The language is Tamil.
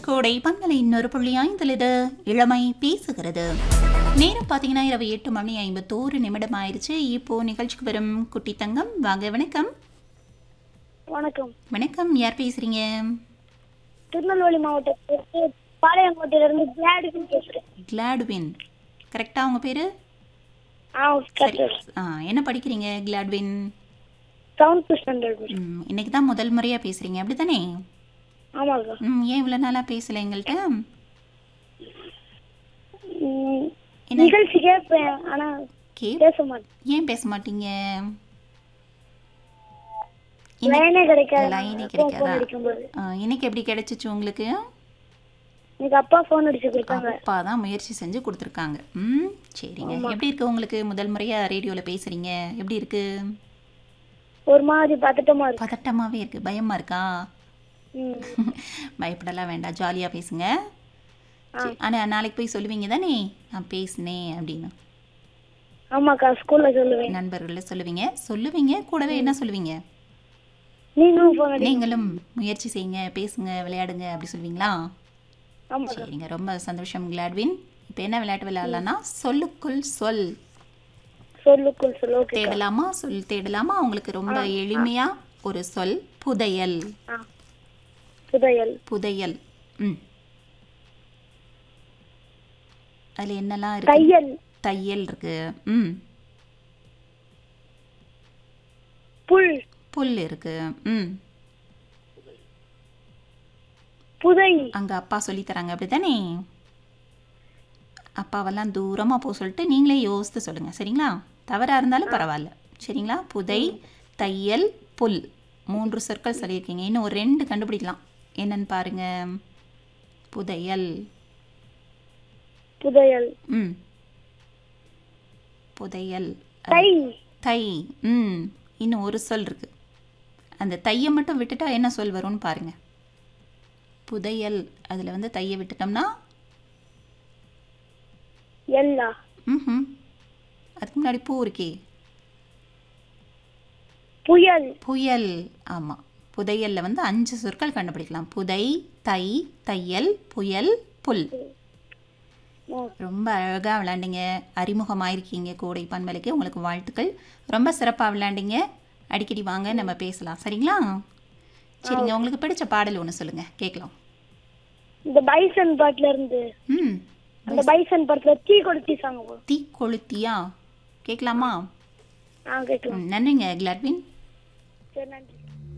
கோடை பண்பலை இன்னொரு புள்ளி ஐந்தில் இது இளமை பேசுகிறது நேரம் பார்த்தீங்கன்னா இரவு எட்டு மணி ஐம்பத்தோரு நிமிடம் ஆயிடுச்சு இப்போ நிகழ்ச்சிக்கு வரும் குட்டி தங்கம் வாங்க வணக்கம் வணக்கம் வணக்கம் யார் பேசுறீங்க திருநெல்வேலி மாவட்டத்திற்கு பாளையங்கோட்டையிலிருந்து கிளாடுக்கு பேசுறேன் கிளாட்வின் கரெக்டாக உங்கள் பேர் ஆ சரி கரெக்ட் ஆ என்ன படிக்கிறீங்க கிளாட்வின் செவன்த் ஸ்டாண்டர்ட் ம், இன்னைக்கு தான் முதல் முறையாக பேசுகிறீங்க அப்படி தானே ஆமாக்கா ம் ஏன் இவ்வளோ நாளாக பேசலை எங்கள்கிட்ட ம், என்ன? நிகழ்ச்சி கேட்பேன் ஆனா கே பேச மாட்டேன் ஏன் பேச மாட்டீங்க லைனே கிடைக்காது லைனே அப்பா கிடைக்காதா? ஃபோன் அடிக்கும்போது ஆ, இன்னைக்கு எப்படி கிடைச்சிச்சு உங்களுக்கு இன்னைக்கு அப்பா ஃபோன் அடிச்சு கொடுத்தாங்க அப்பா தான் முயற்சி செஞ்சு கொடுத்துருக்காங்க ம் சரிங்க எப்படி இருக்கு உங்களுக்கு முதல் முறையாக ரேடியோவில் பேசுகிறீங்க எப்படி இருக்கு ஒரு மாதிரி பதட்டமா இருக்கு பதட்டமாகவே இருக்கு பயமா இருக்கா ம். பயப்படலாம் வேண்டாம் ஜாலியாக பேசுங்க ஆனால் நாளைக்கு போய் சொல்லுவீங்க தானே நான் பேசினேன் அப்படின்னு ஆமாக்கா ஸ்கூல்ல சொல்லுவேன் நண்பர்களை சொல்லுவீங்க சொல்லுவீங்க கூடவே என்ன சொல்லுவீங்க நீங்களும் ஃபோன் அடி நீங்களும் முயற்சி செய்யுங்க பேசுங்க விளையாடுங்க அப்படி சொல்லுவீங்களா ஆமாக்கா சரிங்க ரொம்ப சந்தோஷம் கிளாட்வின் இப்போ என்ன விளையாட்டு விளையாடலாம்னா சொல்லுக்குள் சொல் சொல்லுக்குள் சொல்லு ஓகே தேடலாமா சொல் தேடலாமா உங்களுக்கு ரொம்ப எளிமையா ஒரு சொல் புதையல் ஆ புதையல் புதையல் ம் அதுல என்னெல்லாம் இருக்கு தையல் தையல் இருக்கு ம் புல் புல் இருக்கு ம் புதை அங்க அப்பா சொல்லி தராங்க அப்படிதானே அப்பாவெல்லாம் தூரமா போக சொல்லிட்டு நீங்களே யோசித்து சொல்லுங்க சரிங்களா தவறா இருந்தாலும் பரவாயில்ல சரிங்களா புதை தையல் புல் மூன்று சொற்கள் சொல்லியிருக்கீங்க இன்னும் ஒரு ரெண்டு கண்டுபிடிக்கலாம் என்னன்னு பாருங்க புதையல் புதையல் ம் புதையல் தை தை ம் இன்னும் ஒரு சொல் இருக்கு அந்த தையை மட்டும் விட்டுட்டா என்ன சொல் வரும்னு பாருங்க புதையல் அதில் வந்து தையை விட்டுட்டோம்னா எல்லா ம் அதுக்கு முன்னாடி பூ இருக்கே புயல் புயல் ஆமாம் புதையல்ல வந்து அஞ்சு சொற்கள் கண்டுபிடிக்கலாம் புதை தை தையல் புயல் புல் ஓ, ரொம்ப அழகாக விளையாண்டீங்க அறிமுகமாயிருக்கீங்க கோடை பண்பலைக்கு உங்களுக்கு வாழ்த்துக்கள் ரொம்ப சிறப்பாக விளையாண்டீங்க அடிக்கடி வாங்க நம்ம பேசலாம் சரிங்களா சரிங்க உங்களுக்கு பிடிச்ச பாடல் ஒன்று சொல்லுங்கள் கேட்கலாம் இந்த பைசன் பாட்டுல இருந்து ம் அந்த பைசன் படத்துல தீ கொடுத்தி சாங்க போதும் தீ கொளுத்தியா கேட்கலாமா ஆ கேட்கலாம் ம், நன்றிங்க கிளாட்வின் சரி நன்றி